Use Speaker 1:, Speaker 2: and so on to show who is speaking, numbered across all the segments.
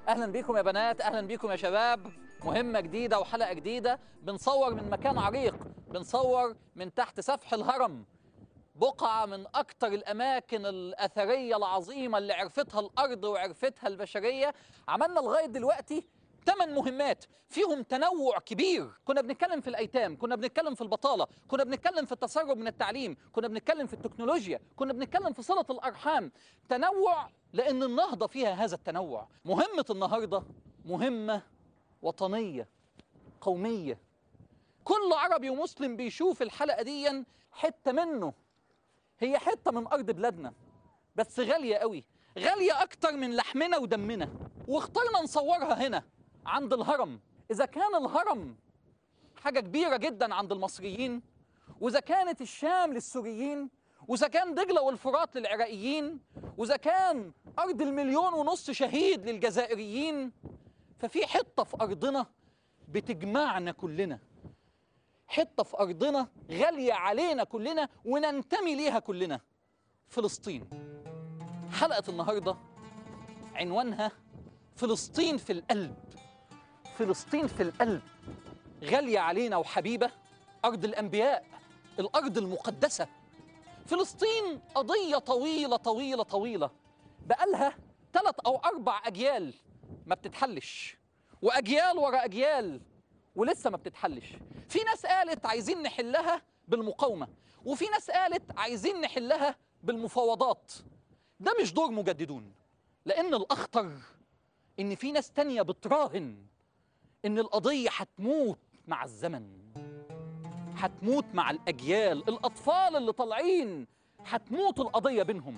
Speaker 1: اهلا بيكم يا بنات اهلا بيكم يا شباب مهمه جديده وحلقه جديده بنصور من مكان عريق بنصور من تحت سفح الهرم بقعه من اكتر الاماكن الاثريه العظيمه اللي عرفتها الارض وعرفتها البشريه عملنا لغايه دلوقتي ثمان مهمات فيهم تنوع كبير كنا بنتكلم في الايتام كنا بنتكلم في البطاله كنا بنتكلم في التسرب من التعليم كنا بنتكلم في التكنولوجيا كنا بنتكلم في صله الارحام تنوع لان النهضه فيها هذا التنوع مهمه النهارده مهمه وطنيه قوميه كل عربي ومسلم بيشوف الحلقه دي حته منه هي حته من ارض بلادنا بس غاليه قوي غاليه اكتر من لحمنا ودمنا واخترنا نصورها هنا عند الهرم اذا كان الهرم حاجه كبيره جدا عند المصريين واذا كانت الشام للسوريين واذا كان دجله والفرات للعراقيين واذا كان ارض المليون ونص شهيد للجزائريين ففي حته في ارضنا بتجمعنا كلنا حته في ارضنا غاليه علينا كلنا وننتمي ليها كلنا فلسطين حلقه النهارده عنوانها فلسطين في القلب فلسطين في القلب غاليه علينا وحبيبه ارض الانبياء الارض المقدسه فلسطين قضيه طويله طويله طويله بقالها ثلاث او اربع اجيال ما بتتحلش واجيال ورا اجيال ولسه ما بتتحلش في ناس قالت عايزين نحلها بالمقاومه وفي ناس قالت عايزين نحلها بالمفاوضات ده مش دور مجددون لان الاخطر ان في ناس تانية بتراهن ان القضيه هتموت مع الزمن هتموت مع الاجيال الاطفال اللي طالعين هتموت القضيه بينهم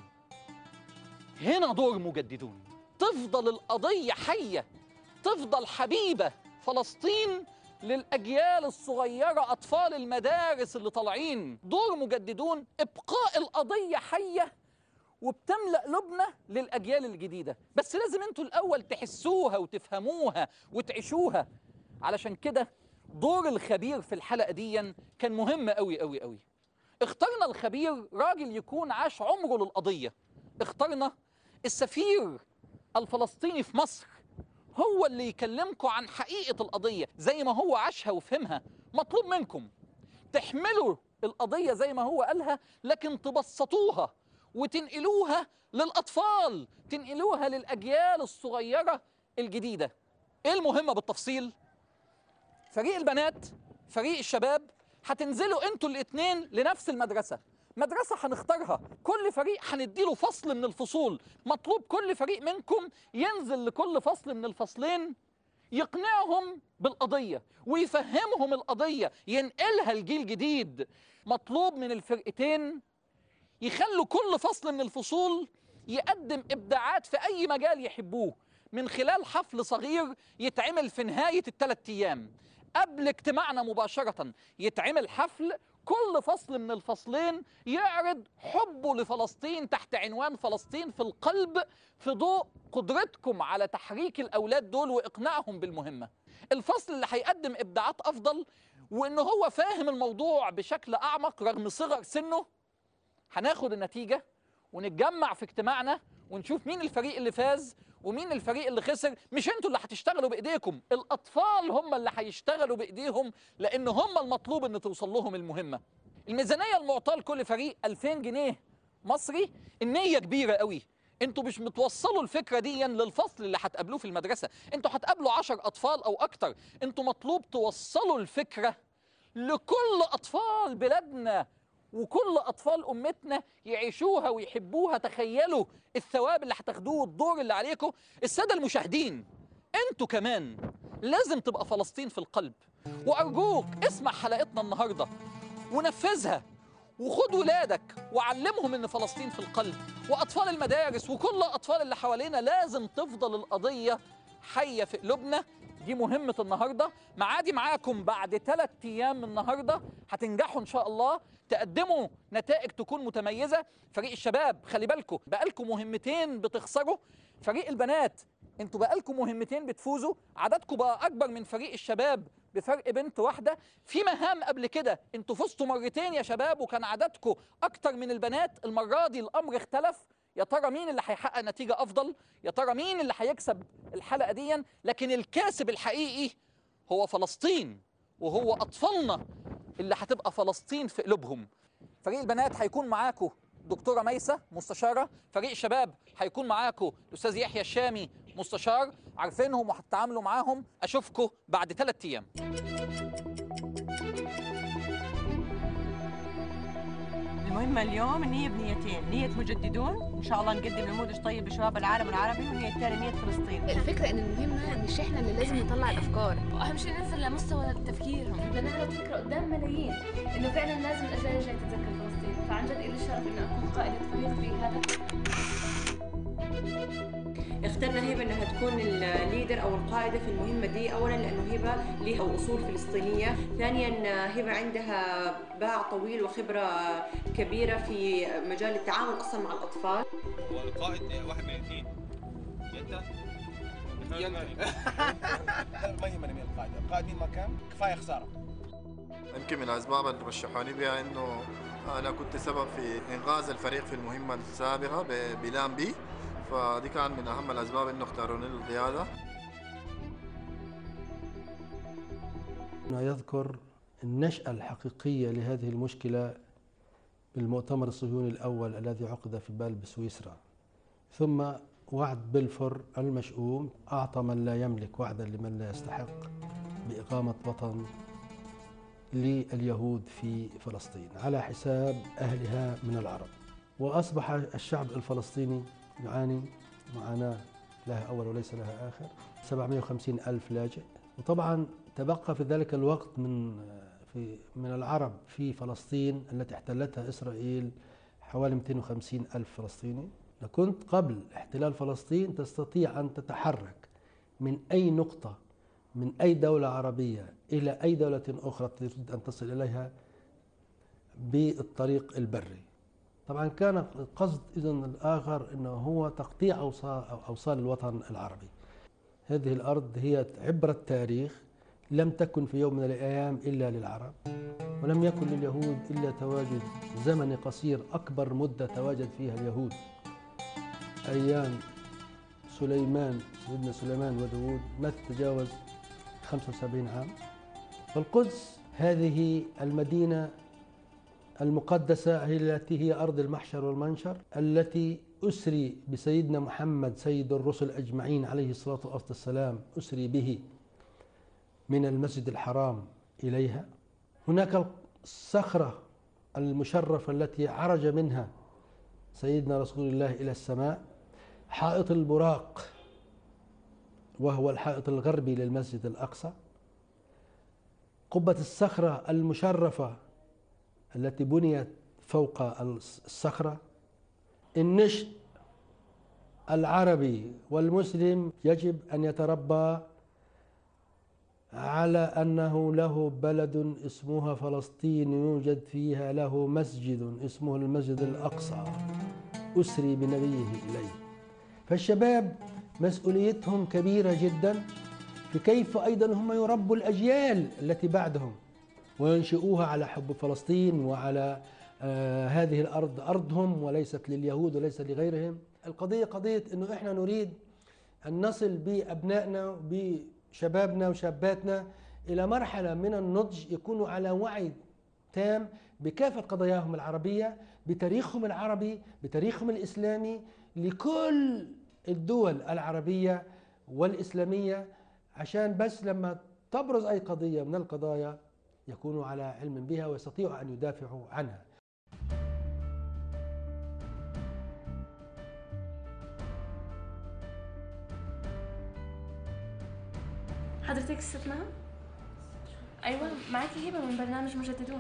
Speaker 1: هنا دور مجددون تفضل القضيه حيه تفضل حبيبه فلسطين للاجيال الصغيره اطفال المدارس اللي طالعين دور مجددون ابقاء القضيه حيه وبتملا قلوبنا للاجيال الجديده بس لازم انتوا الاول تحسوها وتفهموها وتعيشوها علشان كده دور الخبير في الحلقه دي كان مهم قوي قوي قوي اخترنا الخبير راجل يكون عاش عمره للقضيه اخترنا السفير الفلسطيني في مصر هو اللي يكلمكم عن حقيقه القضيه زي ما هو عاشها وفهمها مطلوب منكم تحملوا القضيه زي ما هو قالها لكن تبسطوها وتنقلوها للاطفال تنقلوها للاجيال الصغيره الجديده ايه المهمه بالتفصيل فريق البنات فريق الشباب هتنزلوا انتوا الاثنين لنفس المدرسه مدرسة هنختارها كل فريق هنديله فصل من الفصول مطلوب كل فريق منكم ينزل لكل فصل من الفصلين يقنعهم بالقضية ويفهمهم القضية ينقلها لجيل جديد مطلوب من الفرقتين يخلوا كل فصل من الفصول يقدم ابداعات في اي مجال يحبوه من خلال حفل صغير يتعمل في نهايه الثلاث ايام قبل اجتماعنا مباشره يتعمل حفل كل فصل من الفصلين يعرض حبه لفلسطين تحت عنوان فلسطين في القلب في ضوء قدرتكم على تحريك الاولاد دول واقناعهم بالمهمه الفصل اللي هيقدم ابداعات افضل وان هو فاهم الموضوع بشكل اعمق رغم صغر سنه هناخد النتيجة ونتجمع في اجتماعنا ونشوف مين الفريق اللي فاز ومين الفريق اللي خسر مش انتوا اللي هتشتغلوا بايديكم الاطفال هم اللي هيشتغلوا بايديهم لان هم المطلوب ان توصل لهم المهمة الميزانية المعطاة لكل فريق 2000 جنيه مصري النية كبيرة قوي انتوا مش متوصلوا الفكرة دي للفصل اللي هتقابلوه في المدرسة انتوا هتقابلوا 10 اطفال او اكتر انتوا مطلوب توصلوا الفكرة لكل اطفال بلادنا وكل اطفال امتنا يعيشوها ويحبوها تخيلوا الثواب اللي هتاخدوه الدور اللي عليكم الساده المشاهدين انتوا كمان لازم تبقى فلسطين في القلب وارجوك اسمع حلقتنا النهارده ونفذها وخد ولادك وعلمهم ان فلسطين في القلب واطفال المدارس وكل الاطفال اللي حوالينا لازم تفضل القضيه حيه في قلوبنا دي مهمة النهاردة معادي معاكم بعد ثلاث أيام من النهاردة هتنجحوا إن شاء الله تقدموا نتائج تكون متميزة فريق الشباب خلي بالكم بقالكم مهمتين بتخسروا فريق البنات انتوا بقالكم مهمتين بتفوزوا عددكم بقى أكبر من فريق الشباب بفرق بنت واحدة في مهام قبل كده انتوا فزتوا مرتين يا شباب وكان عددكم أكتر من البنات المرة دي الأمر اختلف يا ترى مين اللي هيحقق نتيجه افضل يا ترى مين اللي هيكسب الحلقه دي لكن الكاسب الحقيقي هو فلسطين وهو اطفالنا اللي هتبقى فلسطين في قلوبهم فريق البنات هيكون معاكم دكتوره ميسه مستشاره فريق الشباب هيكون معاكم الاستاذ يحيى الشامي مستشار عارفينهم وهتتعاملوا معاهم اشوفكم بعد ثلاث ايام
Speaker 2: المهمة اليوم النية بنيتين نية مجددون إن شاء الله نقدم نموذج طيب لشباب العالم العربي والنية الثانية نية فلسطين
Speaker 3: الفكرة إن المهمة مش إحنا اللي لازم نطلع الأفكار
Speaker 4: واهم شيء ننزل لمستوى تفكيرهم
Speaker 5: بدنا نعرض فكره قدام ملايين انه فعلا لازم الاجيال الجايه تتذكر فلسطين فعن جد لي الشرف اني اكون قائده فريق في هذا
Speaker 2: اخترنا هبة انها تكون الليدر او القائدة في المهمة دي اولا لانه هبة لها اصول فلسطينية ثانيا هبة عندها باع طويل وخبرة كبيرة في مجال التعامل اصلا مع الاطفال
Speaker 6: هو القائد واحد من الاثنين يا انت يا
Speaker 7: ما يهمني مين القائد، القائد مين ما كان كفايه خساره.
Speaker 8: يمكن من الاسباب اللي رشحوني بها انه انا كنت سبب في انقاذ الفريق في المهمه السابقه ب- بلان بي فدي كان من اهم الاسباب انه اختاروني للقياده
Speaker 9: يذكر النشأة الحقيقية لهذه المشكلة بالمؤتمر الصهيوني الأول الذي عقد في بال بسويسرا ثم وعد بلفور المشؤوم أعطى من لا يملك وعدا لمن لا يستحق بإقامة وطن لليهود في فلسطين على حساب أهلها من العرب وأصبح الشعب الفلسطيني يعاني معاناة لها أول وليس لها آخر 750 ألف لاجئ وطبعا تبقى في ذلك الوقت من في من العرب في فلسطين التي احتلتها إسرائيل حوالي 250 ألف فلسطيني كنت قبل احتلال فلسطين تستطيع أن تتحرك من أي نقطة من أي دولة عربية إلى أي دولة أخرى تريد أن تصل إليها بالطريق البري طبعا كان القصد إذا الآخر أنه هو تقطيع أوصال, أوصال الوطن العربي هذه الأرض هي عبرة تاريخ لم تكن في يوم من الأيام إلا للعرب ولم يكن لليهود إلا تواجد زمني قصير أكبر مدة تواجد فيها اليهود أيام سليمان سيدنا سليمان وداود ما تتجاوز 75 عام والقدس هذه المدينة المقدسة هي التي هي أرض المحشر والمنشر التي أسري بسيدنا محمد سيد الرسل أجمعين عليه الصلاة والسلام أسري به من المسجد الحرام إليها هناك الصخرة المشرفة التي عرج منها سيدنا رسول الله إلى السماء حائط البراق وهو الحائط الغربي للمسجد الأقصى قبة الصخرة المشرفة التي بنيت فوق الصخرة النشء العربي والمسلم يجب أن يتربى على أنه له بلد اسمها فلسطين يوجد فيها له مسجد اسمه المسجد الأقصى أسري بنبيه إليه فالشباب مسؤوليتهم كبيرة جدا في كيف أيضا هم يربوا الأجيال التي بعدهم وينشئوها على حب فلسطين وعلى آه هذه الأرض أرضهم وليست لليهود وليس لغيرهم القضية قضية أنه إحنا نريد أن نصل بأبنائنا بشبابنا وشاباتنا إلى مرحلة من النضج يكونوا على وعي تام بكافة قضاياهم العربية بتاريخهم العربي بتاريخهم الإسلامي لكل الدول العربية والإسلامية عشان بس لما تبرز أي قضية من القضايا يكونوا على علم بها ويستطيعوا أن يدافعوا عنها
Speaker 5: حضرتك ست مها؟ ايوه معاكي هبه من برنامج مجددون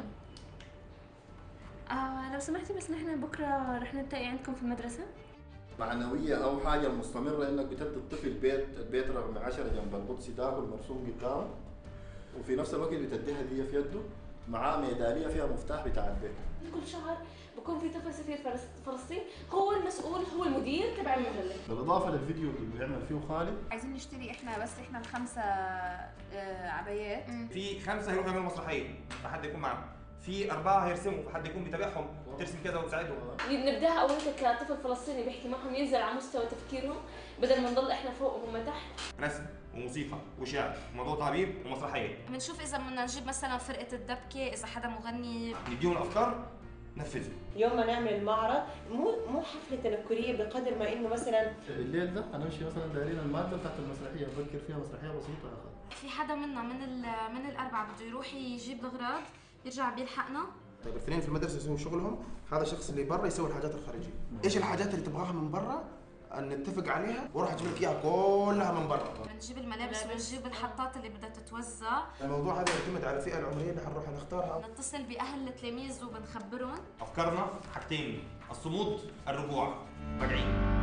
Speaker 5: آه لو سمحتي بس نحن بكره رح نلتقي عندكم في المدرسه
Speaker 8: معنوية أو حاجة مستمرة إنك بتدي الطفل بيت البيت رقم 10 جنب القدس ده المرسوم قدامه وفي نفس الوقت بتديه هدية في يده معاه ميدالية فيها مفتاح بتاع البيت
Speaker 5: كل شهر بكون في طفل سفير فلس- فلسطين هو المسؤول هو المدير تبع المجله
Speaker 8: بالإضافة للفيديو اللي بيعمل فيه خالد
Speaker 3: عايزين نشتري إحنا بس إحنا الخمسة آه، عبايات
Speaker 6: في خمسه هيروحوا يعملوا مسرحيه فحد يكون معاهم في اربعه هيرسموا حد يكون بيتابعهم ترسم كذا وتساعدهم
Speaker 5: نبداها او انت كطفل فلسطيني بيحكي معهم ينزل على مستوى تفكيرهم بدل ما نضل احنا فوق وهم تحت
Speaker 6: رسم وموسيقى وشعر موضوع تعبير ومسرحيه
Speaker 4: بنشوف اذا بدنا نجيب مثلا فرقه الدبكه اذا حدا مغني
Speaker 6: نديهم الافكار نفذوا
Speaker 2: يوم ما نعمل المعرض مو مو حفله تنكريه بقدر ما انه مثلا
Speaker 8: الليل ده هنمشي مثلا دايرين الماده بتاعت المسرحيه بفكر فيها مسرحيه بسيطه يا اخي
Speaker 4: في حدا منا من ال- من الاربعه بده يروح يجيب الاغراض يرجع بيلحقنا
Speaker 7: طيب الاثنين في المدرسه يسووا شغلهم هذا الشخص اللي برا يسوي الحاجات الخارجيه ايش الحاجات اللي تبغاها من برا أن نتفق عليها واروح اجيب لك اياها كلها من برا
Speaker 4: بنجيب الملابس وبنجيب الحطات اللي بدها تتوزع
Speaker 7: الموضوع هذا يعتمد على الفئه العمريه اللي حنروح نختارها
Speaker 4: بنتصل باهل التلاميذ وبنخبرهم
Speaker 6: افكارنا حاجتين الصمود الرجوع راجعين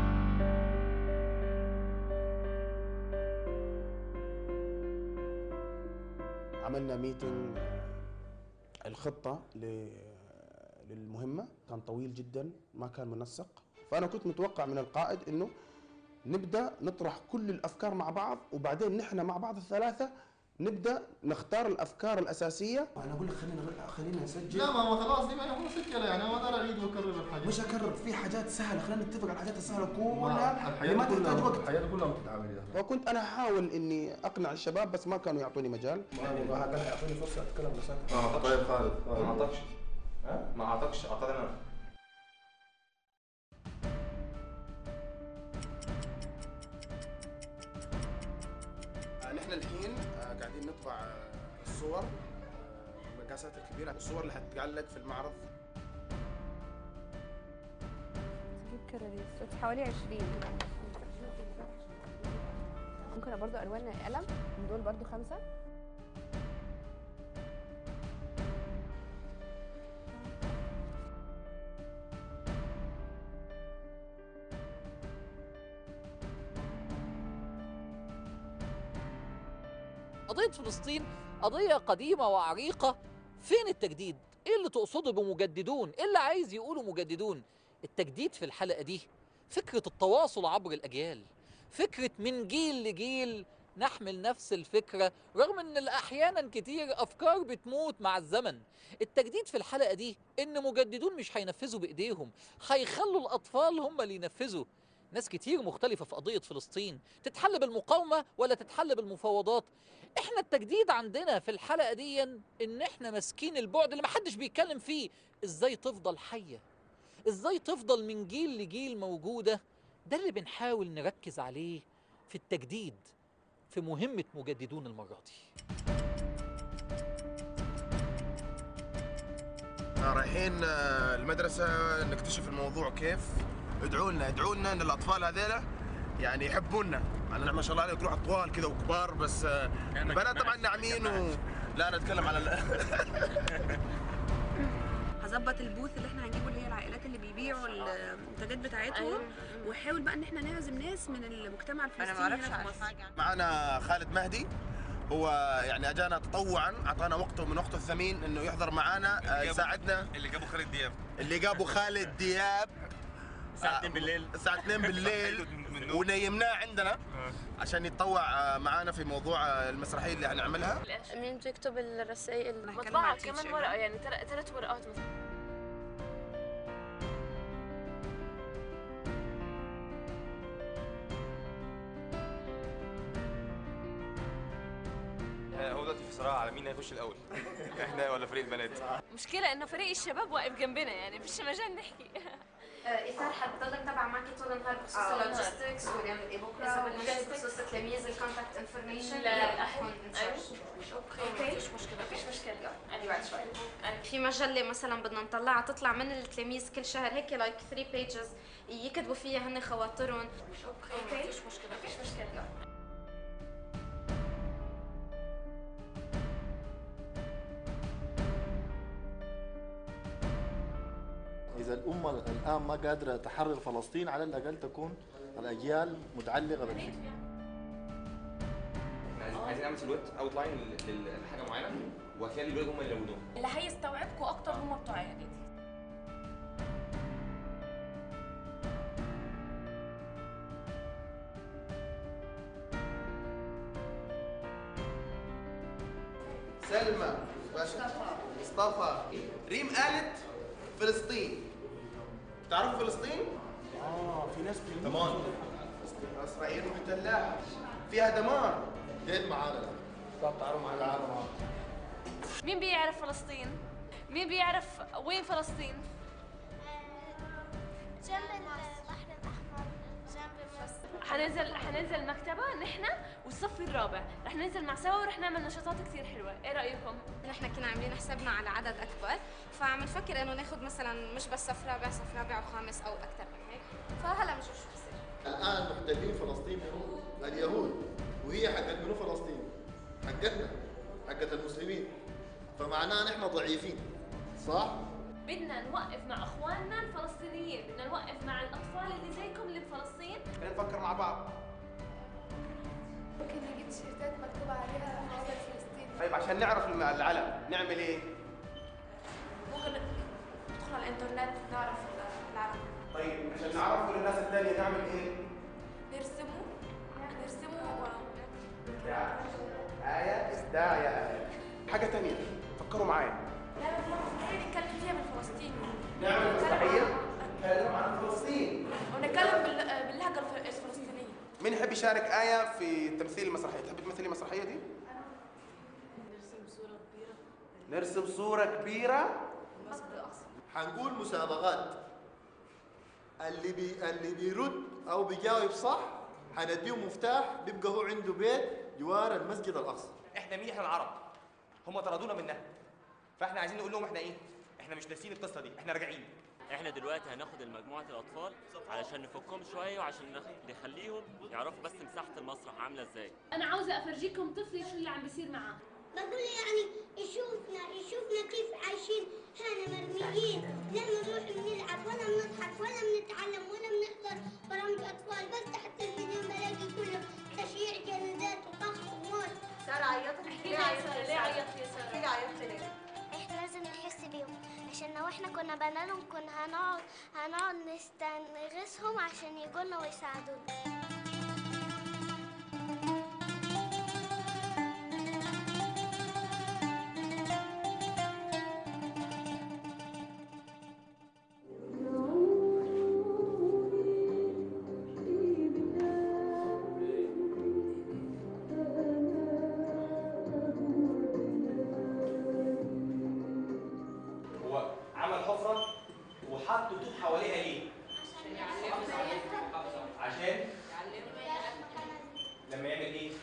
Speaker 7: عملنا ميتنج الخطه ل- للمهمه كان طويل جدا ما كان منسق فانا كنت متوقع من القائد انه نبدا نطرح كل الافكار مع بعض وبعدين نحن مع بعض الثلاثه نبدا نختار الافكار الاساسيه انا اقول لك خلينا خلينا نسجل
Speaker 8: لا ما ما خلاص دي ما هو مسجله يعني ما اقدر اعيد واكرر الحاجات
Speaker 7: مش اكرر في حاجات سهله خلينا نتفق على الحاجات السهله
Speaker 8: ما-
Speaker 7: كلها اللي
Speaker 8: الحياه
Speaker 7: ما تحتاج
Speaker 8: كلها
Speaker 7: وقت
Speaker 8: الحياه كلها ما بتتعامل يعني
Speaker 7: وكنت انا احاول اني اقنع الشباب بس ما كانوا يعطوني مجال ما كان يعطوني فرصه اتكلم بس
Speaker 8: اه طيب خالد
Speaker 6: ما اعطاكش ها ما اعطاكش اعطاني انا
Speaker 7: نحن الحين آه، قاعدين نطبع آه، الصور آه، المقاسات الكبيره الصور اللي حتتعلق في المعرض
Speaker 3: جيب كراريس حوالي 20 ممكن برضو الوان قلم من دول برضو خمسه
Speaker 1: قضية فلسطين قضية قديمة وعريقة فين التجديد؟ ايه اللي تقصده بمجددون؟ ايه اللي عايز يقوله مجددون؟ التجديد في الحلقة دي فكرة التواصل عبر الأجيال فكرة من جيل لجيل نحمل نفس الفكرة رغم ان احيانا كتير افكار بتموت مع الزمن التجديد في الحلقة دي ان مجددون مش هينفذوا بايديهم هيخلوا الاطفال هم اللي ينفذوا ناس كتير مختلفة في قضية فلسطين تتحل بالمقاومة ولا تتحل بالمفاوضات احنا التجديد عندنا في الحلقة دي ان احنا ماسكين البعد اللي محدش بيتكلم فيه ازاي تفضل حية ازاي تفضل من جيل لجيل موجودة ده اللي بنحاول نركز عليه في التجديد في مهمة مجددون المرة دي
Speaker 7: رايحين آه، المدرسة نكتشف الموضوع كيف ادعوا لنا ادعوا لنا ان الاطفال هذيلا يعني يحبونا انا ما شاء الله عليهم تروح اطوال كذا وكبار بس آه، البنات طبعا ناعمين و... لا انا اتكلم على ال...
Speaker 3: هظبط البوث اللي احنا هنجيبه اللي هي العائلات اللي بيبيعوا المنتجات بتاعتهم واحاول بقى ان احنا نعزم ناس من المجتمع الفلسطيني هنا في مصر
Speaker 7: معنا خالد مهدي هو يعني اجانا تطوعا اعطانا وقته من وقته الثمين انه يحضر معنا آه، يساعدنا
Speaker 6: اللي جابوا خالد دياب
Speaker 7: اللي جابوا خالد دياب
Speaker 6: الساعه 2 بالليل
Speaker 7: الساعة 2 بالليل
Speaker 6: من النوم.
Speaker 7: ونيمناه عندنا عشان يتطوع آه، معانا في موضوع آه، المسرحية اللي هنعملها
Speaker 5: مين بده يكتب الرسائل
Speaker 3: مطبعة
Speaker 5: كمان ورقه يعني ثلاث ورقات مثلا
Speaker 6: هو دلوقتي في صراع على مين هيخش الاول احنا ولا فريق البنات
Speaker 5: مشكلة انه فريق الشباب واقف جنبنا يعني مش مجال نحكي
Speaker 4: ايثار حتضل تبع معك طول النهار بخصوص
Speaker 5: آه.
Speaker 4: اللوجيستكس ونعمل ايه بكره
Speaker 5: إذا
Speaker 4: ونعمل
Speaker 5: بدنا
Speaker 4: بخصوص التلاميذ الكونتاكت انفورميشن
Speaker 5: لا،
Speaker 4: تكون
Speaker 5: أيوة.
Speaker 4: اوكي
Speaker 5: مفيش مشكلة مفيش مشكلة
Speaker 4: يعني بعد شوي في مجله مثلا بدنا نطلعها تطلع من التلاميذ كل شهر هيك لايك 3 بيجز يكتبوا فيها هن خواطرهم
Speaker 5: اوكي مفيش مشكلة مفيش مشكلة
Speaker 8: اذا الامه الان ما قادره تحرر فلسطين على الاقل تكون الاجيال متعلقه بالفكره
Speaker 6: عايزين عايزين نعمل سلوت اوت لاين لحاجه معينه وهتلاقي الولاد هم اللي يلونوها
Speaker 5: اللي هيستوعبكوا اكتر هم بتوع اعدادي
Speaker 7: سلمى باشا
Speaker 10: مصطفى ريم قالت فلسطين تعرفوا فلسطين؟
Speaker 7: اه في ناس بتقول
Speaker 8: تمام
Speaker 10: اسرائيل محتلاها فيها دمار
Speaker 8: جيت معانا الآن.
Speaker 10: طب تعالوا معنا
Speaker 8: تعالوا معانا
Speaker 5: مين بيعرف فلسطين؟ مين بيعرف وين فلسطين؟
Speaker 11: جنب البحر الأحمر جنب مصر
Speaker 5: حننزل حننزل المكتبة نحن والصف الرابع رح ننزل مع سوا ورح نعمل نشاطات كثير حلوة، ايه رأيكم؟
Speaker 4: نحن كنا عاملين حسابنا على عدد اكبر فعم نفكر انه ناخذ مثلا مش بس صف رابع صف رابع وخامس او اكثر من هيك فهلا بنشوف شو بصير
Speaker 8: الآن محتلين فلسطين منو؟ اليهود وهي حقت منو فلسطين؟ حقتنا حقت المسلمين فمعناه نحن ضعيفين صح؟
Speaker 5: بدنا نوقف مع اخواننا الفلسطينيين، بدنا نوقف مع الاطفال اللي زيكم اللي بفلسطين
Speaker 10: خلينا نفكر مع بعض
Speaker 11: ممكن نجيب تيشيرتات مكتوب عليها عودة فلسطين
Speaker 10: طيب عشان نعرف الم- العلم نعمل ايه؟
Speaker 2: ممكن ندخل على الانترنت نعرف العرب
Speaker 10: طيب عشان نعرف للناس الثانية نعمل ايه؟
Speaker 2: نرسمه نرسمه
Speaker 10: ابداع آية ابداع يا آية حاجة تانية فكروا معايا
Speaker 2: لا لا نتكلم فيها بالفلسطيني
Speaker 10: نعمل مسرحية نتكلم عن فلسطين
Speaker 2: ونتكلم بال- باللهجة الف- الفلسطينية
Speaker 10: مين يحب يشارك آية في تمثيل المسرحية؟ تحب تمثلي المسرحية دي؟ نرسم صورة كبيرة
Speaker 8: حنقول مسابقات اللي بي اللي بيرد او بيجاوب صح حنديه مفتاح بيبقى هو عنده بيت جوار المسجد الاقصى
Speaker 6: احنا مين احنا العرب هم طردونا منها فاحنا عايزين نقول لهم احنا ايه احنا مش ناسيين القصه دي احنا راجعين
Speaker 12: احنا دلوقتي هناخد المجموعة الأطفال علشان نفكهم شوية وعشان نخ- نخليهم يعرفوا بس مساحة المسرح عاملة ازاي
Speaker 5: انا عاوزة افرجيكم طفلي شو اللي عم بيصير معاه
Speaker 11: بقول يعني يشوفنا يشوفنا كيف عايشين هنا مرميين لا بنروح بنلعب ولا بنضحك ولا بنتعلم ولا بنحضر برامج اطفال بس تحت التلفزيون بلاقي كله تشييع جلدات وطخ وموت
Speaker 2: سارة عيطت
Speaker 5: احكي لي يا سارة ليه عيطتي يا سارة؟
Speaker 2: احكي لي عيطتي ليه؟
Speaker 11: احنا لازم نحس بيهم عشان لو احنا كنا بنالهم كنا هنقعد هنقعد نستنغصهم عشان يجونا ويساعدونا
Speaker 6: هو عمل حفره وحط طوب حواليها ليه عشان لما يعمل ايه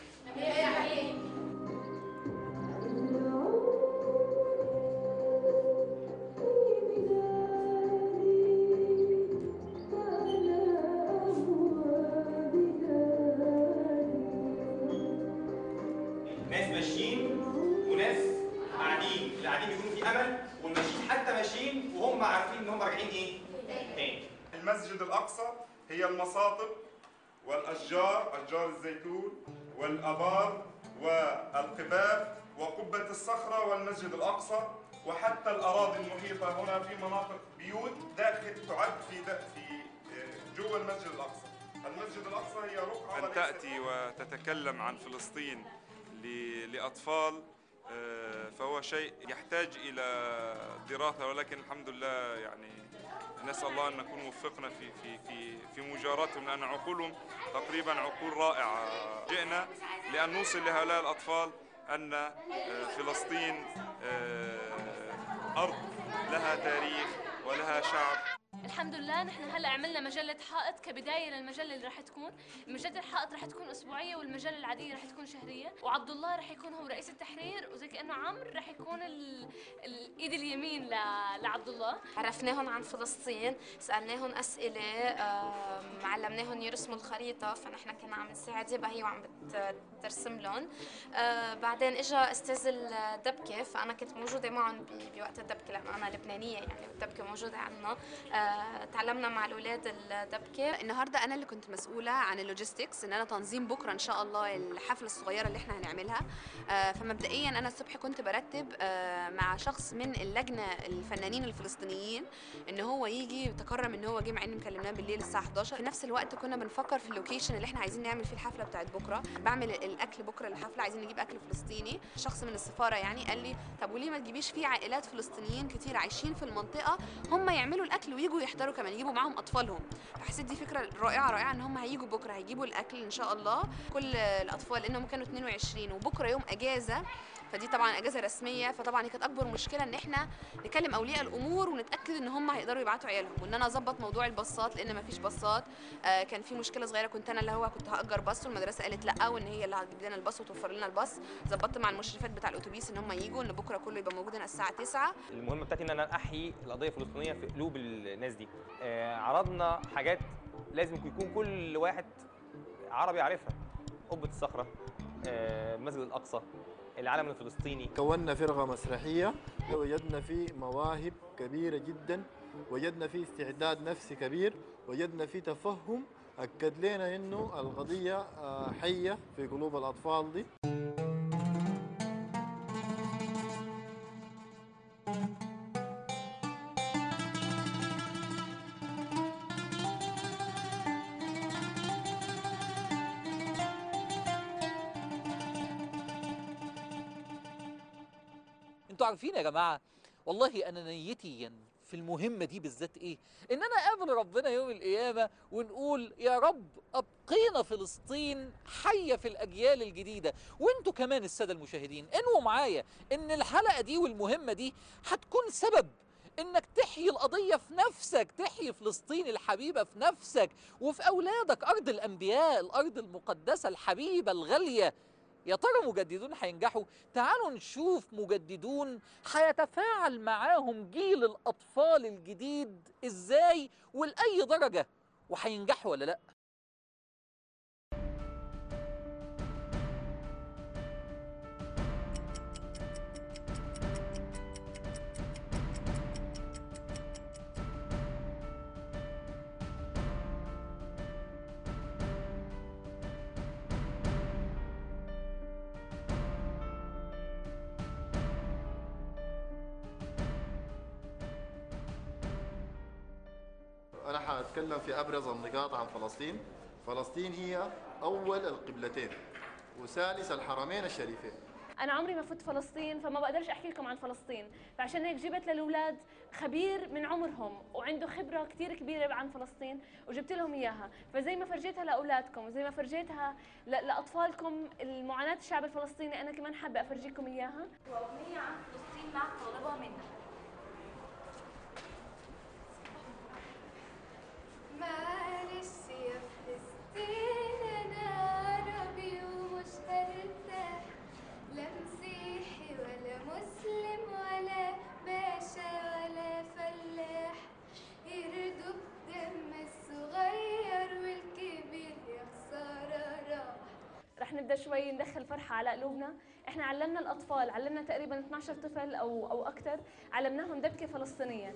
Speaker 6: ناس ماشيين وناس قاعدين اللي قاعدين بيكونوا في امل والماشيين حتى ماشيين وهم عارفين ان هم راجعين ايه تاني
Speaker 13: المسجد الأقصى هي المصاطب والأشجار أشجار الزيتون والأبار والقباب وقبة الصخرة والمسجد الأقصى وحتى الأراضي المحيطة هنا في مناطق بيوت داخل تعد في دا في آه، جوا المسجد الأقصى المسجد الأقصى هي رقعة
Speaker 14: أن
Speaker 13: وليست-
Speaker 14: تأتي وتتكلم عن فلسطين ل- لأطفال آه، فهو شيء يحتاج إلى دراسة ولكن الحمد لله يعني نسأل الله أن نكون وفقنا في في في في مجاراتهم لأن عقولهم تقريبا عقول رائعة جئنا لأن نوصل لهؤلاء الأطفال أن آه، فلسطين آه، أرض لها تاريخ ولها شعب
Speaker 5: الحمد لله نحن هلا عملنا مجلة حائط كبداية للمجلة اللي رح تكون، مجلة الحائط رح تكون أسبوعية والمجلة العادية رح تكون شهرية، وعبد الله رح يكون هو رئيس التحرير وزي كأنه عمرو رح يكون ال... الإيد اليمين ل... لعبد الله.
Speaker 4: عرفناهم عن فلسطين سألناهم أسئلة آم، علمناهم يرسموا الخريطة فنحن كنا عم نساعد هبة هي وعم بترسم لهم آه، بعدين اجى استاذ الدبكة فأنا كنت موجودة معهم ب- بوقت الدبكة لأنه أنا لبنانية يعني والدبكة موجودة عنا آه، آه، تعلمنا مع الاولاد الدبكه
Speaker 3: النهارده انا اللي كنت مسؤوله عن اللوجيستكس ان انا تنظيم بكره ان شاء الله الحفله الصغيره اللي احنا هنعملها آه، فمبدئيا انا الصبح كنت برتب آه، مع شخص من اللجنه الفنانين الفلسطينيين ان هو يجي تكرم ان هو جه مع ان مكلمناه بالليل الساعه 11 في نفس الوقت كنا بنفكر في اللوكيشن اللي احنا عايزين نعمل فيه الحفله بتاعت بكره بعمل الاكل بكره الحفله عايزين نجيب اكل فلسطيني شخص من السفاره يعني قال لي طب وليه ما تجيبيش في عائلات فلسطينيين كتير عايشين في المنطقه هم يعملوا الاكل ويجوا يحضروا كمان يجيبوا معاهم اطفالهم فحسيت دي فكره رائعه رائعه ان هم هيجوا بكره هيجيبوا الاكل ان شاء الله كل الاطفال لانهم كانوا 22 وبكره يوم اجازه فدي طبعا اجازه رسميه فطبعا هي كانت اكبر مشكله ان احنا نكلم اولياء الامور ونتاكد ان هم هيقدروا يبعتوا عيالهم وان انا اظبط موضوع الباصات لان ما فيش باصات آه كان في مشكله صغيره كنت انا اللي هو كنت هاجر باص والمدرسه قالت لا وان هي اللي هتجيب لنا الباص وتوفر لنا الباص ظبطت مع المشرفات بتاع الاتوبيس ان هم يجوا ان بكره كله يبقى موجود هنا الساعه 9
Speaker 15: المهمه بتاعتي ان انا احيي القضيه الفلسطينيه في قلوب الناس دي آه، عرضنا حاجات لازم يكون كل واحد عربي عارفها قبه الصخره آه، المسجد الاقصى العالم الفلسطيني
Speaker 8: كونا فرقة مسرحية وجدنا فيه مواهب كبيرة جدا وجدنا فيه استعداد نفسي كبير وجدنا فيه تفهم أكد لنا إنه القضية آه، حية في قلوب الأطفال دي
Speaker 1: انتوا عارفين يا جماعه والله انا نيتي في المهمه دي بالذات ايه ان انا اقابل ربنا يوم القيامه ونقول يا رب ابقينا فلسطين حيه في الاجيال الجديده وانتوا كمان الساده المشاهدين انووا معايا ان الحلقه دي والمهمه دي هتكون سبب انك تحيي القضيه في نفسك تحيي فلسطين الحبيبه في نفسك وفي اولادك ارض الانبياء الارض المقدسه الحبيبه الغاليه يا ترى مجددون هينجحوا تعالوا نشوف مجددون هيتفاعل معاهم جيل الاطفال الجديد ازاي ولاي درجه وهينجحوا ولا لا
Speaker 8: أنا حأتكلم في أبرز النقاط عن فلسطين فلسطين هي أول القبلتين وثالث الحرمين الشريفين
Speaker 5: انا عمري ما فت فلسطين فما بقدرش احكي لكم عن فلسطين فعشان هيك جبت للاولاد خبير من عمرهم وعنده خبره كثير كبيره عن فلسطين وجبت لهم اياها فزي ما فرجيتها لاولادكم وزي ما فرجيتها ل- لاطفالكم المعاناه الشعب الفلسطيني انا كمان حابه افرجيكم اياها
Speaker 16: واغنيه عن فلسطين مع طالبه منها
Speaker 17: معلش يا فلسطين انا عربي ومش هرتاح لا مسيحي ولا مسلم ولا باشا ولا فلاح يردوا بدم الصغير والكبير يا خسارة راح
Speaker 5: رح نبدا شوي ندخل فرحه على قلوبنا احنا علمنا الاطفال علمنا تقريبا 12 طفل او او اكثر علمناهم دبكه فلسطينيه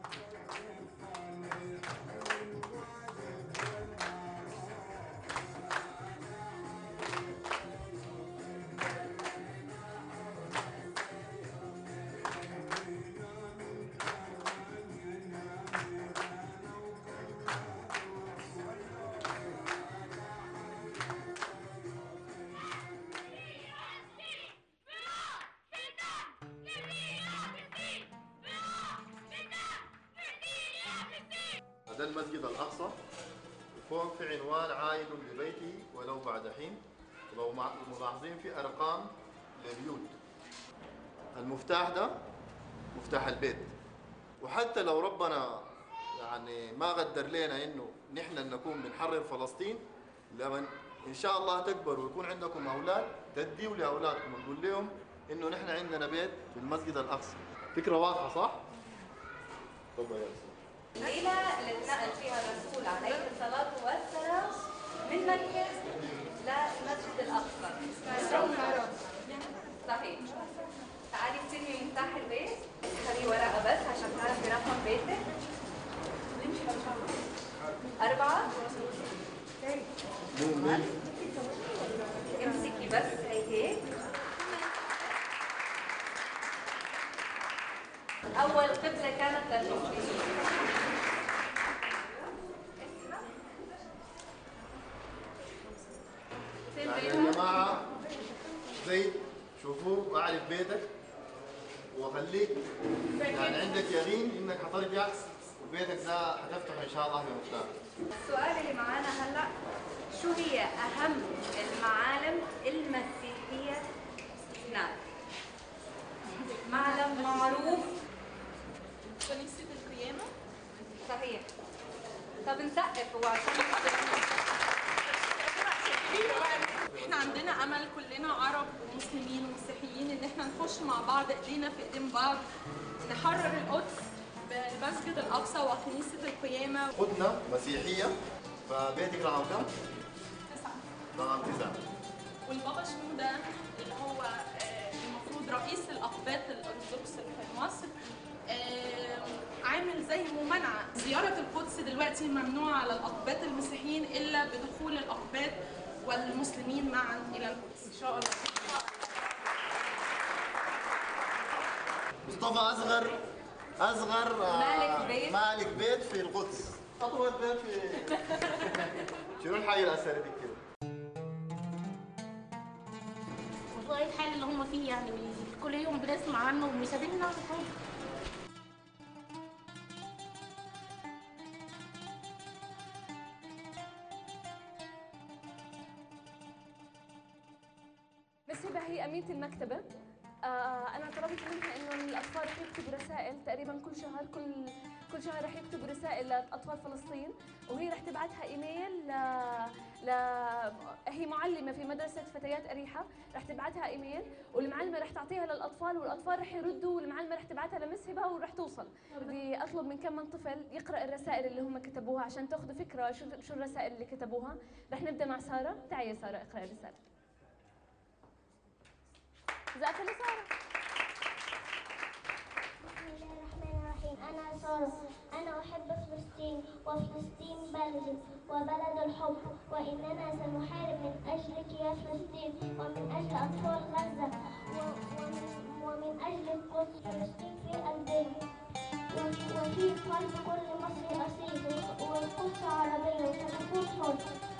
Speaker 8: هذا المسجد الأقصى فوق في عنوان عائد لبيته ولو بعد حين ولو مع- ملاحظين في أرقام للبيوت المفتاح ده مفتاح البيت وحتى لو ربنا يعني ما قدر لنا انه نحن نكون بنحرر فلسطين لما ان شاء الله تكبروا ويكون عندكم اولاد تديوا لاولادكم ونقول لهم انه نحن عندنا بيت في المسجد الاقصى فكره واضحه صح؟ تفضل يا أستاذ.
Speaker 16: الليلة اللي اتنقل فيها الرسول عليه الصلاة والسلام من مكة للمسجد الأقصى صحيح تعالي استلمي مفتاح البيت اسحبي ورقة بس عشان تعرفي رقم بيتك أربعة امسكي بس هي هيك أول قبلة كانت للمسلمين
Speaker 8: يعني يا جماعة زيد شوفوا أعرف بيتك وأخليك يعني عندك يقين إنك حترجع وبيتك ده حتفتح إن شاء الله بمفتاح
Speaker 16: السؤال اللي معانا هلا شو هي أهم المعالم المسيحية هناك؟ معلم معروف
Speaker 18: كنيسة القيامة
Speaker 16: صحيح طب نسقف هو عشان
Speaker 18: احنا عندنا امل كلنا عرب ومسلمين ومسيحيين ان احنا نخش مع بعض ايدينا في ايدين بعض نحرر القدس بالمسجد الاقصى وكنيسة القيامة
Speaker 8: خدنا مسيحية فبيتك رقم كم؟
Speaker 18: تسعة
Speaker 8: رقم تسعة
Speaker 18: والبابا شنودة اللي هو آه، المفروض رئيس الأقباط الأرثوذكس اللي في مصر آه، عامل زي ممانعة زيارة القدس دلوقتي ممنوعة على الأقباط المسيحيين إلا بدخول الأقباط والمسلمين معا إلى القدس إن شاء الله
Speaker 8: مصطفى أصغر أصغر آه،
Speaker 16: مالك بيت.
Speaker 8: مالك بيت في القدس أطول بيت في شنو الحاجة الأثرية دي كده؟
Speaker 19: والله الحال اللي هم فيه يعني كل يوم بنسمع عنه ومش قادرين نعمل حاجه
Speaker 5: بس هبه هي أمينة المكتبة آه أنا طلبت منها إنه الأطفال رح يكتبوا رسائل تقريبا كل شهر كل كل شهر رح يكتبوا رسائل لأطفال فلسطين وهي رح تبعتها إيميل ل... ل... هي معلمة في مدرسة فتيات أريحة رح تبعتها إيميل والمعلمة رح تعطيها للأطفال والأطفال رح يردوا والمعلمة رح تبعتها لمس هبة ورح توصل بدي أطلب من كم من طفل يقرأ الرسائل اللي هم كتبوها عشان تاخذوا فكرة شو شو الرسائل اللي كتبوها رح نبدأ مع سارة تعي يا سارة اقرأ الرسالة زقفة لسارة
Speaker 11: بسم الله الرحمن الرحيم أنا سارة أنا أحب فلسطين وفلسطين بلدي وبلد الحب وإننا سنحارب من أجلك يا فلسطين ومن أجل أطفال غزة و- ومن, ومن أجل القدس فلسطين في قلبنا وفي وفي قلب كل مصري أصيل والقدس عربية وسنكون حر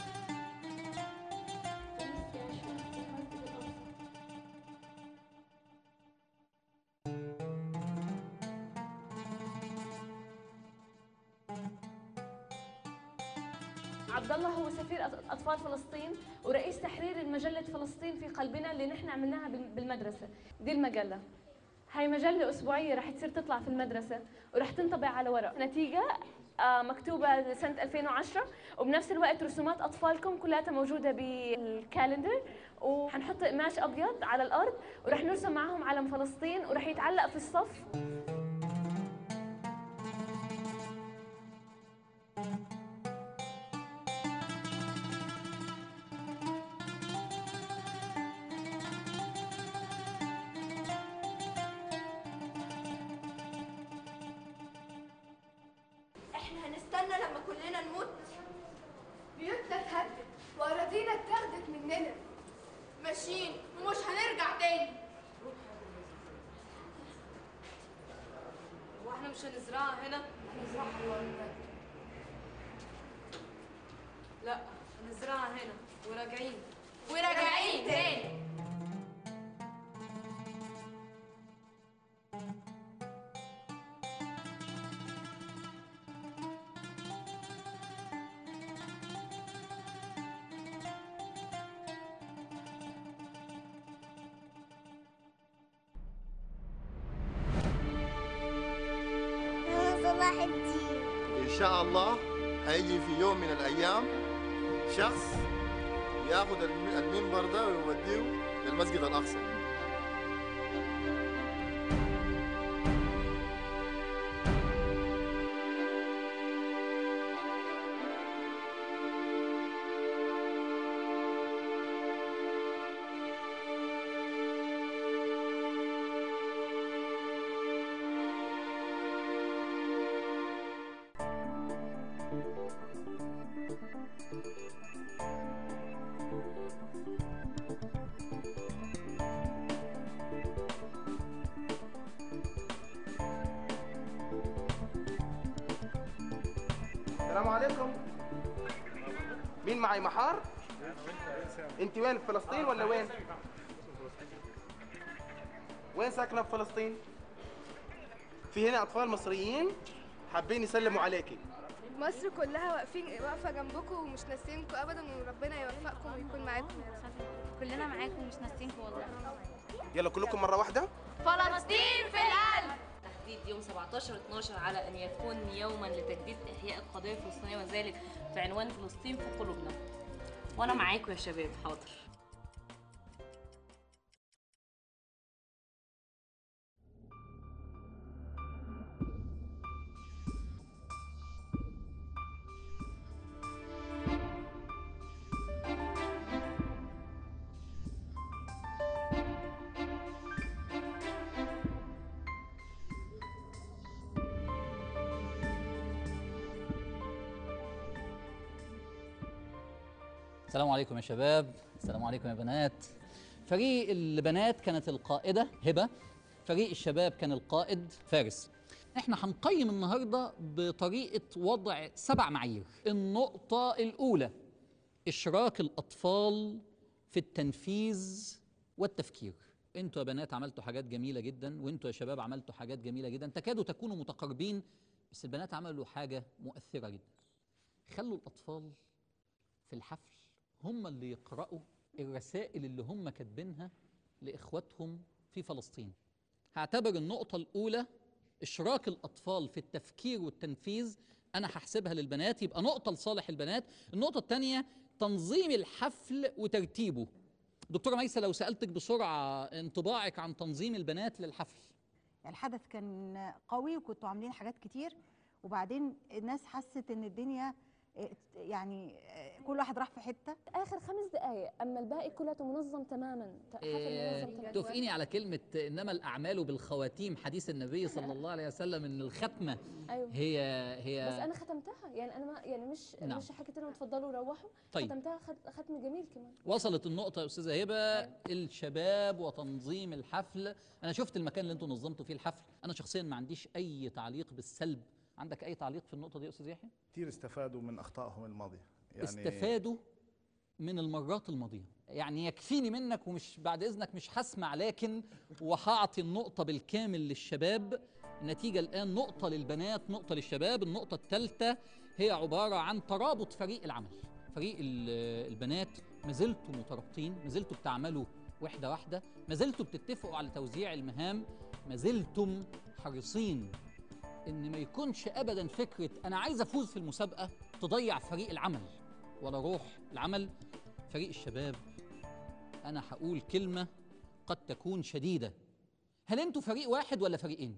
Speaker 5: عبد الله هو سفير أط- اطفال فلسطين ورئيس تحرير مجله فلسطين في قلبنا اللي نحن عملناها بال- بالمدرسه دي المجله هاي مجله اسبوعيه رح تصير تطلع في المدرسه ورح تنطبع على ورق نتيجه آه، مكتوبه سنه 2010 وبنفس الوقت رسومات اطفالكم كلها موجوده بالكالندر وحنحط قماش ابيض على الارض ورح نرسم معهم علم فلسطين ورح يتعلق في الصف
Speaker 17: احنا هنستنى لما كلنا نموت بيوتنا اتهدت واراضينا اتاخدت مننا ماشيين ومش هنرجع تاني
Speaker 16: واحنا مش هنزرعها هنا هنزرعها ورا لا هنزرعها هنا وراجعين
Speaker 17: وراجعين تاني
Speaker 11: أنا صلاح الدين
Speaker 8: إن شاء الله هيجي في يوم من الأيام شخص ياخذ الم- المنبر ده ويوديه للمسجد الأقصى
Speaker 10: السلام عليكم مين معي محار انت وين في فلسطين ولا وين وين ساكنه في فلسطين في هنا اطفال مصريين حابين يسلموا عليكي
Speaker 17: مصر كلها واقفين واقفه جنبكم ومش ناسينكم ابدا وربنا يوفقكم ويكون معاكم
Speaker 20: كلنا معاكم مش ناسينكم والله
Speaker 10: يلا كلكم مره واحده
Speaker 20: فلسطين في القلب
Speaker 21: تحديد يوم 17 12 على ان يكون يوما لتجديد احياء القضيه الفلسطينيه وذلك بعنوان فلسطين في قلوبنا وانا معاكم يا شباب حاضر
Speaker 1: السلام عليكم يا شباب السلام عليكم يا بنات فريق البنات كانت القائدة هبة فريق الشباب كان القائد فارس احنا هنقيم النهاردة بطريقة وضع سبع معايير النقطة الأولى إشراك الأطفال في التنفيذ والتفكير انتوا يا بنات عملتوا حاجات جميلة جدا وانتوا يا شباب عملتوا حاجات جميلة جدا تكادوا تكونوا متقاربين بس البنات عملوا حاجة مؤثرة جدا خلوا الأطفال في الحفل هم اللي يقرأوا الرسائل اللي هم كاتبينها لإخواتهم في فلسطين هعتبر النقطة الأولى إشراك الأطفال في التفكير والتنفيذ أنا هحسبها للبنات يبقى نقطة لصالح البنات النقطة الثانية تنظيم الحفل وترتيبه دكتورة ميسة لو سألتك بسرعة انطباعك عن تنظيم البنات للحفل
Speaker 22: الحدث كان قوي وكنتوا عاملين حاجات كتير وبعدين الناس حست ان الدنيا اه، يعني اه، كل واحد راح في حته
Speaker 23: اخر خمس دقائق اما الباقي كله منظم تماما حفل
Speaker 1: إيه،
Speaker 23: منظم تماما
Speaker 1: توافقيني على كلمة إنما الأعمال بالخواتيم حديث النبي صلى الله عليه وسلم إن الختمة
Speaker 23: ايوه
Speaker 1: هي هي
Speaker 23: بس انا ختمتها يعني انا ما يعني مش
Speaker 1: نعم.
Speaker 23: مش حكيت لهم اتفضلوا روحوا
Speaker 1: طيب.
Speaker 23: ختمتها خت- ختم جميل كمان
Speaker 1: وصلت النقطة يا أستاذة هبة الشباب وتنظيم الحفل أنا شفت المكان اللي أنتوا نظمتوا فيه الحفل أنا شخصيا ما عنديش أي تعليق بالسلب عندك أي تعليق في النقطة دي يا أستاذ يحيى؟
Speaker 24: كتير استفادوا من اخطائهم الماضيه يعني
Speaker 1: استفادوا من المرات الماضية يعني يكفيني منك ومش بعد إذنك مش هسمع لكن وهعطي النقطة بالكامل للشباب النتيجة الآن نقطة للبنات نقطة للشباب النقطة الثالثة هي عبارة عن ترابط فريق العمل فريق ال- البنات ما زلتوا مترابطين ما زلتوا بتعملوا واحدة واحدة ما زلتوا بتتفقوا على توزيع المهام ما زلتم حريصين ان ما يكونش ابدا فكره انا عايز افوز في المسابقه تضيع فريق العمل ولا روح العمل فريق الشباب انا هقول كلمه قد تكون شديده هل انتوا فريق واحد ولا فريقين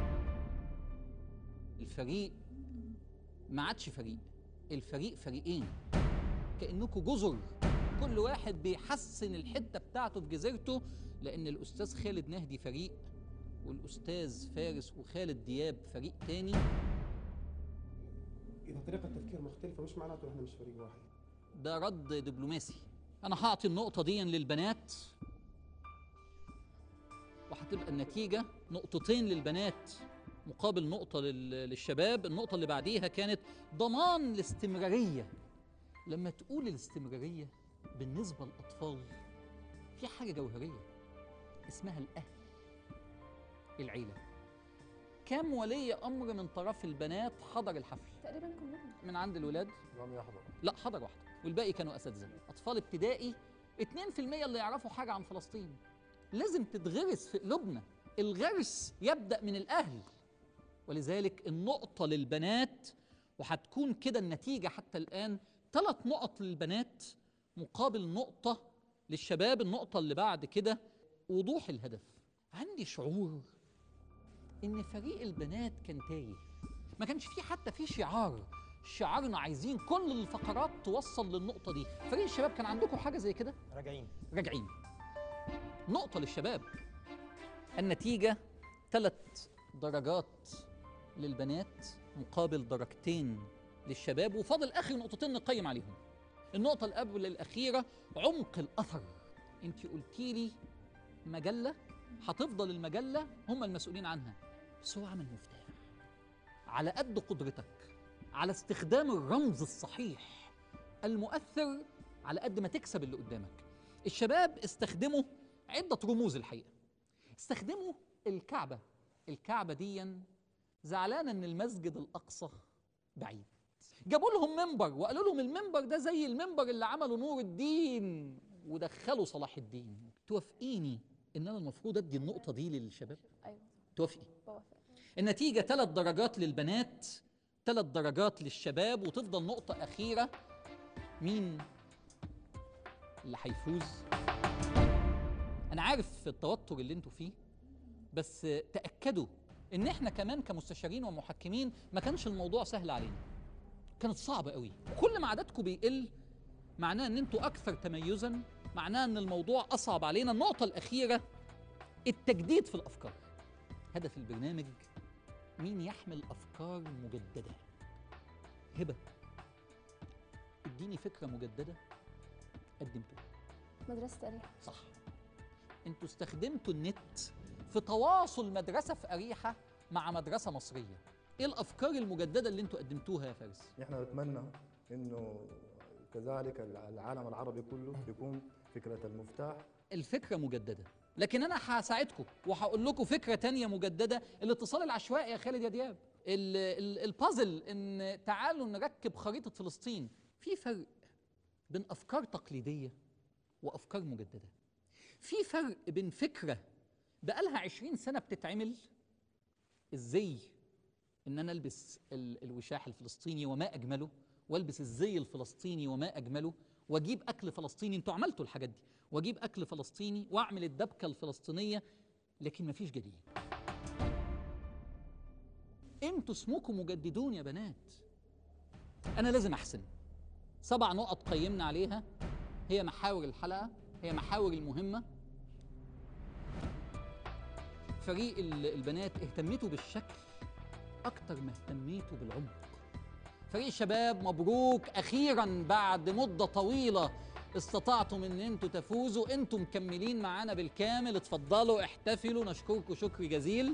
Speaker 1: الفريق ما عادش فريق الفريق فريقين كانكم جزر كل واحد بيحسن الحته بتاعته في جزيرته لان الاستاذ خالد نهدي فريق والاستاذ فارس وخالد دياب فريق تاني
Speaker 7: اذا طريقه التفكير مختلفه مش معناته احنا مش فريق واحد
Speaker 1: ده رد دبلوماسي انا هعطي النقطه دي للبنات وهتبقى النتيجه نقطتين للبنات مقابل نقطه لل- للشباب النقطه اللي بعديها كانت ضمان الاستمراريه لما تقول الاستمراريه بالنسبه للاطفال في حاجه جوهريه اسمها الاهل العيله كم ولي امر من طرف البنات حضر الحفل
Speaker 23: تقريبا كلهم
Speaker 1: من عند الولاد
Speaker 24: لم يحضر
Speaker 1: لا حضر واحده والباقي كانوا اساتذه اطفال ابتدائي 2% اللي يعرفوا حاجه عن فلسطين لازم تتغرس في قلوبنا الغرس يبدا من الاهل ولذلك النقطه للبنات وهتكون كده النتيجه حتى الان ثلاث نقط للبنات مقابل نقطه للشباب النقطه اللي بعد كده وضوح الهدف عندي شعور ان فريق البنات كان تايه ما كانش فيه حتى فيه شعار شعارنا عايزين كل الفقرات توصل للنقطه دي فريق الشباب كان عندكم حاجه زي كده
Speaker 15: راجعين
Speaker 1: راجعين نقطه للشباب النتيجه ثلاث درجات للبنات مقابل درجتين للشباب وفاضل اخر نقطتين نقيم عليهم النقطه اللي قبل الاخيره عمق الاثر انت قلتي لي مجله هتفضل المجله هم المسؤولين عنها بس هو عمل مفتاح على قد قدرتك على استخدام الرمز الصحيح المؤثر على قد ما تكسب اللي قدامك الشباب استخدموا عدة رموز الحقيقة استخدموا الكعبة الكعبة دي زعلانة ان المسجد الأقصى بعيد جابوا لهم منبر وقالوا لهم المنبر ده زي المنبر اللي عمله نور الدين ودخلوا صلاح الدين توافقيني ان انا المفروض ادي النقطة دي للشباب
Speaker 23: ايوه
Speaker 1: توافقي
Speaker 23: بوافق
Speaker 1: النتيجة ثلاث درجات للبنات ثلاث درجات للشباب وتفضل نقطة أخيرة مين اللي هيفوز أنا عارف التوتر اللي انتوا فيه بس تأكدوا إن إحنا كمان كمستشارين ومحكمين ما كانش الموضوع سهل علينا كانت صعبة قوي كل ما عددكم بيقل معناه إن انتوا أكثر تميزا معناه إن الموضوع أصعب علينا النقطة الأخيرة التجديد في الأفكار هدف البرنامج مين يحمل افكار مجدده هبه اديني فكره مجدده قدمتوها
Speaker 23: مدرسة أريحة
Speaker 1: صح انتوا استخدمتوا النت في تواصل مدرسه في اريحه مع مدرسه مصريه ايه الافكار المجدده اللي انتوا قدمتوها يا فارس
Speaker 2: نحن نتمنى انه كذلك العالم العربي كله يكون فكره المفتاح
Speaker 1: الفكره مجدده لكن انا هساعدكم وهقول لكم فكره تانية مجدده الاتصال العشوائي يا خالد يا دياب ال- ال- البازل ان تعالوا نركب خريطه فلسطين في فرق بين افكار تقليديه وافكار مجدده في فرق بين فكره بقالها 20 سنه بتتعمل الزي ان انا البس ال- الوشاح الفلسطيني وما اجمله والبس الزي الفلسطيني وما اجمله واجيب اكل فلسطيني انتوا عملتوا الحاجات دي واجيب اكل فلسطيني واعمل الدبكه الفلسطينيه لكن مفيش جديد انتوا اسمكم مجددون يا بنات انا لازم احسن سبع نقط قيمنا عليها هي محاور الحلقه هي محاور المهمه فريق ال- البنات اهتميتوا بالشكل اكتر ما اهتميتوا بالعمق فريق الشباب مبروك اخيرا بعد مده طويله استطعتم ان انتوا تفوزوا انتم مكملين معانا بالكامل اتفضلوا احتفلوا نشكركم شكر جزيل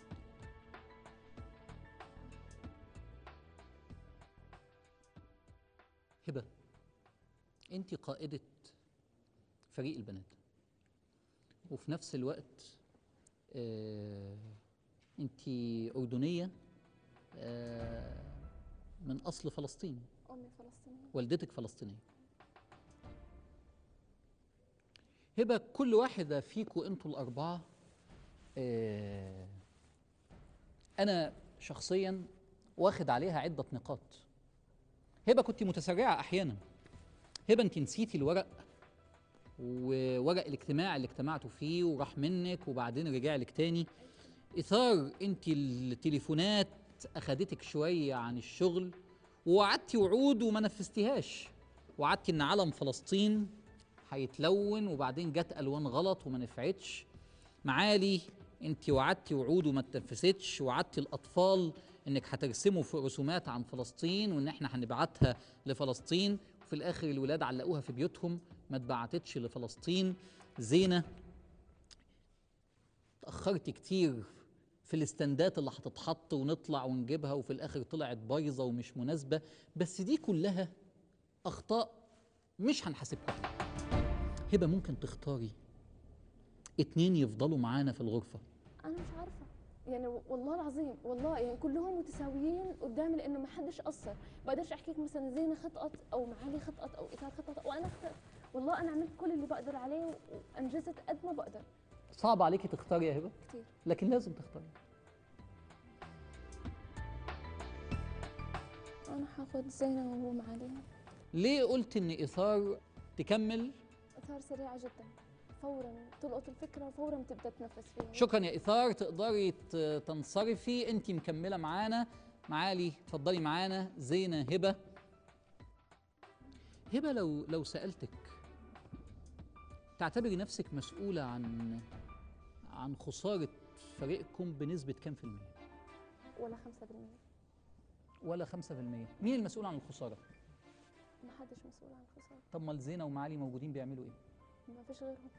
Speaker 1: هبه انت قائده فريق البنات وفي نفس الوقت آه انت اردنيه آه من اصل فلسطين
Speaker 23: أمي فلسطينية
Speaker 1: والدتك فلسطينيه هبه كل واحده فيكم انتوا الاربعه آه انا شخصيا واخد عليها عده نقاط هبه كنت متسرعه احيانا هبه انت نسيتي الورق وورق الاجتماع اللي اجتمعتوا فيه وراح منك وبعدين رجع لك تاني اثار انت التليفونات اخدتك شويه عن الشغل ووعدتي وعود وما نفذتيهاش وعدتي ان علم فلسطين هيتلون وبعدين جت الوان غلط وما نفعتش معالي انت وعدتي وعود وما اتنفذتش وعدتي الاطفال انك هترسموا في رسومات عن فلسطين وان احنا هنبعتها لفلسطين وفي الاخر الولاد علقوها في بيوتهم ما اتبعتتش لفلسطين زينه اتاخرت كتير في الاستندات اللي هتتحط ونطلع ونجيبها وفي الاخر طلعت بايظه ومش مناسبه بس دي كلها اخطاء مش هنحاسبكم عليها هبه ممكن تختاري اتنين يفضلوا معانا في الغرفه
Speaker 23: أنا مش عارفة يعني والله العظيم والله يعني كلهم متساويين قدامي لأنه ما حدش قصر بقدرش أحكي لك مثلا زينة خطأت أو معالي خطأت أو إيثار خطأت وأنا خطأت والله أنا عملت كل اللي بقدر عليه وأنجزت قد ما بقدر
Speaker 1: صعب عليكي تختاري يا هبه
Speaker 23: كتير
Speaker 1: لكن لازم تختاري
Speaker 23: أنا هاخد زينة وهو معالي
Speaker 1: ليه قلت ان ايثار تكمل
Speaker 23: إثار سريعة جدا فورا تلقط الفكرة وفورا تبدأ تنفذ فيها
Speaker 1: شكرا يا ايثار تقدري ت- تنصرفي انت مكمله معانا معالي اتفضلي معانا زينه هبه هبه لو لو سالتك تعتبري نفسك مسؤوله عن عن خساره فريقكم بنسبه كام في المية
Speaker 23: ولا خمسة بالمية
Speaker 1: ولا 5% مين المسؤول عن الخساره
Speaker 23: ما حدش مسؤول عن الخسارة
Speaker 1: طب ما زينه ومعالي موجودين بيعملوا ايه
Speaker 23: ما فيش غيرهم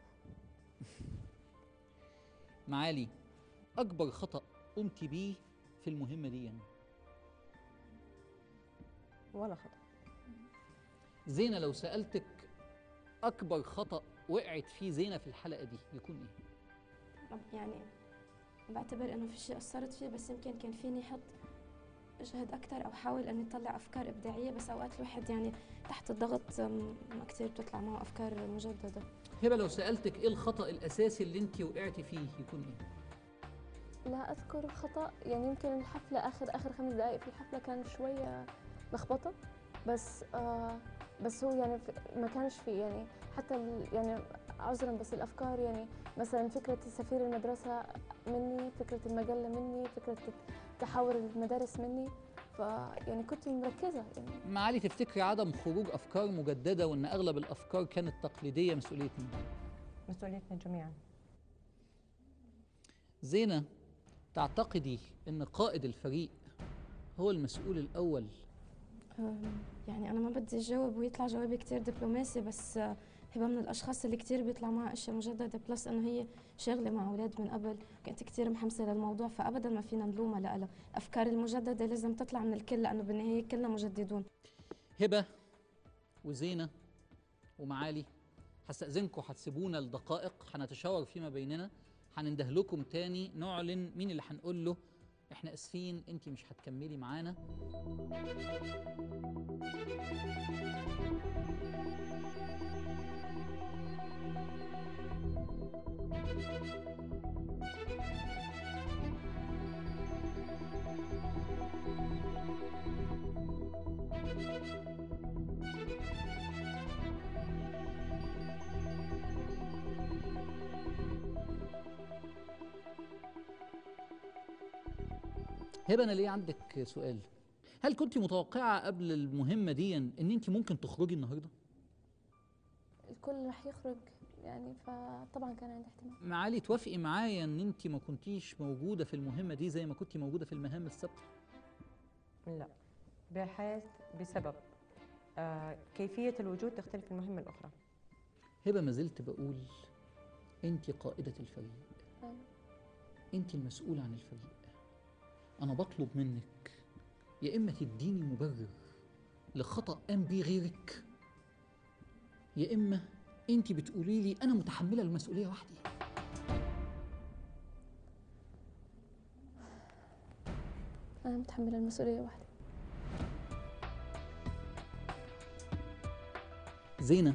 Speaker 1: معالي اكبر خطا قمت بيه في المهمه دي يعني.
Speaker 6: ولا خطا
Speaker 1: زينه لو سالتك اكبر خطا وقعت فيه زينه في الحلقه دي يكون ايه
Speaker 9: يعني بعتبر انه في شيء قصرت فيه بس يمكن كان فيني احط اجهد اكثر او حاول اني اطلع افكار ابداعيه بس اوقات الواحد يعني تحت الضغط أم، ما كثير بتطلع معه افكار مجدده
Speaker 1: هبه لو سالتك ايه الخطا الاساسي اللي انت وقعتي فيه يكون ايه
Speaker 23: لا اذكر خطا يعني يمكن الحفله اخر اخر خمس دقائق في الحفله كان شويه لخبطه بس آه بس هو يعني في- ما كانش في يعني حتى ال- يعني عذرا بس الافكار يعني مثلا فكره سفير المدرسه مني فكره المجله مني فكره تحول المدارس مني فيعني كنت مركزه يعني
Speaker 1: معالي تفتكري عدم خروج افكار مجدده وان اغلب الافكار كانت تقليديه مسؤوليه مين
Speaker 6: مسؤوليتنا جميعا
Speaker 1: زينه تعتقدي ان قائد الفريق هو المسؤول الاول
Speaker 9: أم، يعني انا ما بدي اجاوب ويطلع جوابي كتير دبلوماسي بس آه، هبه من الاشخاص اللي كتير بيطلع معها اشياء مجدده بلس انه هي شاغله مع اولاد من قبل كنت كتير محمسه للموضوع فابدا ما فينا نلومها لها الافكار المجدده لازم تطلع من الكل لانه بالنهايه كلنا مجددون
Speaker 1: هبه وزينه ومعالي هستأذنكم هتسيبونا لدقائق هنتشاور فيما بيننا هننده لكم تاني نعلن مين اللي هنقول له احنا اسفين انت مش هتكملي معانا هبه انا ليه عندك سؤال هل كنت متوقعه قبل المهمه دي ان انت ممكن تخرجي النهارده
Speaker 23: الكل راح يخرج يعني فطبعا كان عندي احتمال
Speaker 1: معالي توافقي معايا ان انت ما كنتيش موجوده في المهمه دي زي ما كنت موجوده في المهام السابقه
Speaker 6: لا بحيث بسبب آه كيفية الوجود تختلف من المهمة الأخرى
Speaker 1: هبه ما زلت بقول انت قائده الفريق
Speaker 23: أيوة.
Speaker 1: انت المسؤوله عن الفريق انا بطلب منك يا اما تديني مبرر لخطا قام بيه غيرك يا اما انت بتقولي لي انا متحمله المسؤوليه وحدي
Speaker 23: انا متحمله المسؤوليه وحدي
Speaker 1: زينة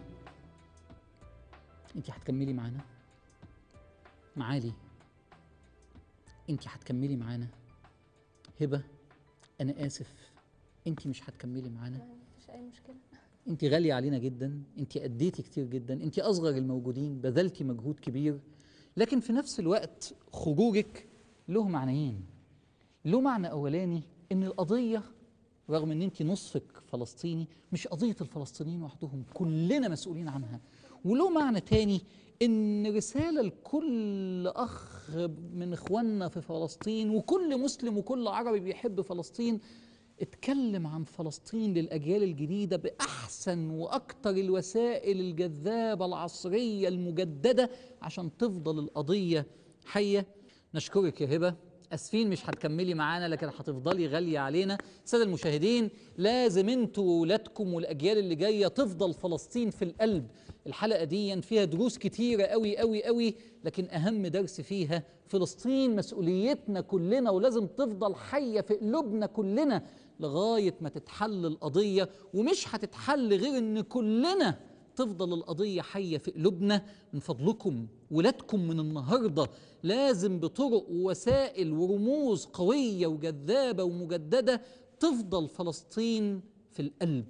Speaker 1: انت هتكملي معانا معالي انت هتكملي معانا هبة انا اسف انت مش هتكملي معانا
Speaker 23: مفيش اي مشكله
Speaker 1: انت غالية علينا جدا انت اديتي كتير جدا انت اصغر الموجودين بذلتي مجهود كبير لكن في نفس الوقت خروجك له معنيين له معنى اولاني ان القضية رغم ان انت نصفك فلسطيني مش قضية الفلسطينيين وحدهم كلنا مسؤولين عنها وله معنى تاني ان رسالة لكل اخ من اخواننا في فلسطين وكل مسلم وكل عربي بيحب فلسطين اتكلم عن فلسطين للأجيال الجديدة بأحسن وأكتر الوسائل الجذابة العصرية المجددة عشان تفضل القضية حية نشكرك يا هبة اسفين مش هتكملي معانا لكن هتفضلي غاليه علينا الساده المشاهدين لازم انتوا وولادكم والاجيال اللي جايه تفضل فلسطين في القلب الحلقه دي فيها دروس كتيره قوي قوي قوي لكن اهم درس فيها فلسطين مسؤوليتنا كلنا ولازم تفضل حيه في قلوبنا كلنا لغايه ما تتحل القضيه ومش هتتحل غير ان كلنا تفضل القضية حية في قلوبنا من فضلكم ولادكم من النهاردة لازم بطرق ووسائل ورموز قوية وجذابة ومجددة تفضل فلسطين في القلب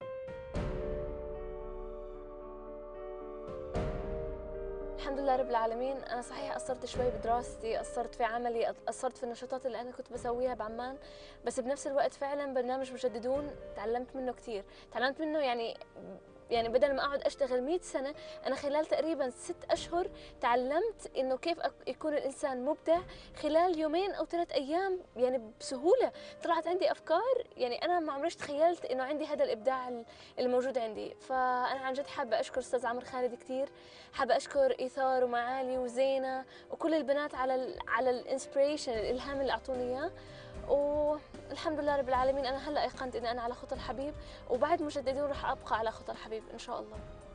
Speaker 23: الحمد لله رب العالمين انا صحيح قصرت شوي بدراستي قصرت في عملي قصرت في النشاطات اللي انا كنت بسويها بعمان بس بنفس الوقت فعلا برنامج مجددون تعلمت منه كثير تعلمت منه يعني يعني بدل ما اقعد اشتغل 100 سنه انا خلال تقريبا ست اشهر تعلمت انه كيف أك- يكون الانسان مبدع خلال يومين او ثلاث ايام يعني بسهوله طلعت عندي افكار يعني انا ما عمريش تخيلت انه عندي هذا الابداع ال- الموجود عندي فانا عن جد حابه اشكر استاذ عمرو خالد كثير حابه اشكر ايثار ومعالي وزينه وكل البنات على ال على الانسبريشن الالهام اللي اعطوني اياه والحمد لله رب العالمين انا هلا ايقنت اني انا على خطى الحبيب وبعد مجددين رح ابقى على خطى الحبيب ان شاء الله